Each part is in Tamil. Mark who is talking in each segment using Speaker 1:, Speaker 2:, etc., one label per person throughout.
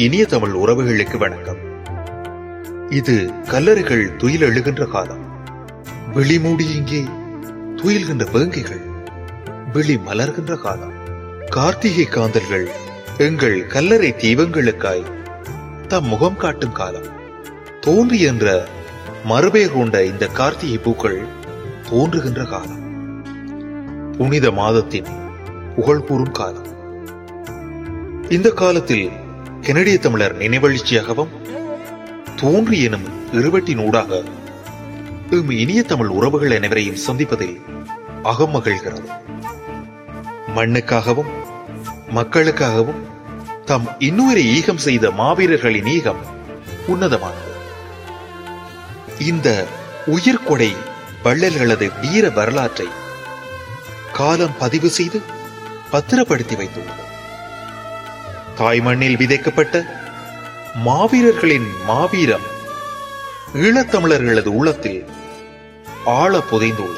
Speaker 1: இனிய தமிழ் உறவுகளுக்கு வணக்கம் இது கல்லறைகள் துயில் எழுகின்ற காலம் விழிமூடி இங்கே துயில்கின்ற வேங்கைகள் விழி மலர்கின்ற காலம் கார்த்திகை காந்தல்கள் எங்கள் கல்லறை தீபங்களுக்காய் தம் முகம் காட்டும் காலம் தோன்றி என்ற மறுபெயர் கொண்ட இந்த கார்த்திகை பூக்கள் தோன்றுகின்ற காலம் புனித மாதத்தின் புகழ் கூறும் காலம் இந்த காலத்தில் கெனடிய தமிழர் நினைவெழுச்சியாகவும் தோன்றி எனும் இருவட்டின் ஊடாக எம் இனிய தமிழ் உறவுகள் அனைவரையும் சந்திப்பதில் அகம் மகிழ்கிறது மண்ணுக்காகவும் மக்களுக்காகவும் தம் இன்னுயிரை ஈகம் செய்த மாவீரர்களின் ஈகம் உன்னதமானது இந்த உயிர்கொடை வள்ளல்களது வீர வரலாற்றை காலம் பதிவு செய்து பத்திரப்படுத்தி வைத்துள்ளது தாய்மண்ணில் விதைக்கப்பட்ட மாவீரர்களின் மாவீரம் ஈழத்தமிழர்களது உள்ளத்தில் ஆழ புதைந்துள்ளது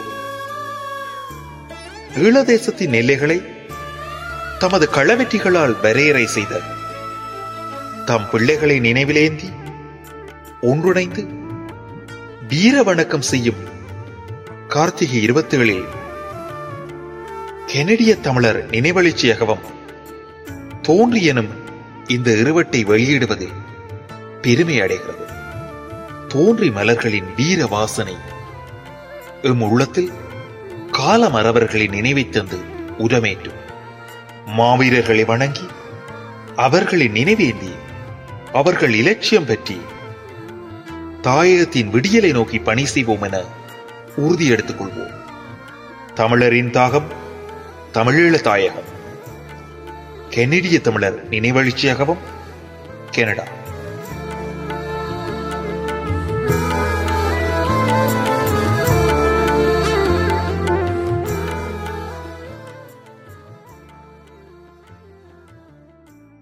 Speaker 1: ஈழதேசத்தின் எல்லைகளை தமது களவெற்றிகளால் வரையறை செய்த தம் பிள்ளைகளை நினைவிலேந்தி ஒன்றிணைந்து வீர வணக்கம் செய்யும் கார்த்திகை இருபத்தி ஏழில் கெனடிய தமிழர் நினைவெழுச்சியாகவும் தோன்றி எனும் இந்த இருவட்டை வெளியிடுவதில் பெருமை அடைகிறது தோன்றி மலர்களின் வீர வாசனை எம் உள்ளத்தில் காலமறவர்களின் நினைவை தந்து உரமேற்றும் மாவீரர்களை வணங்கி அவர்களின் நினைவேந்தி அவர்கள் இலட்சியம் பற்றி தாயகத்தின் விடியலை நோக்கி பணி செய்வோம் என உறுதி எடுத்துக் கொள்வோம் தமிழரின் தாகம் தமிழீழ தாயகம் கெனடிய தமிழர் நினைவெழுச்சியாகவும் கனடா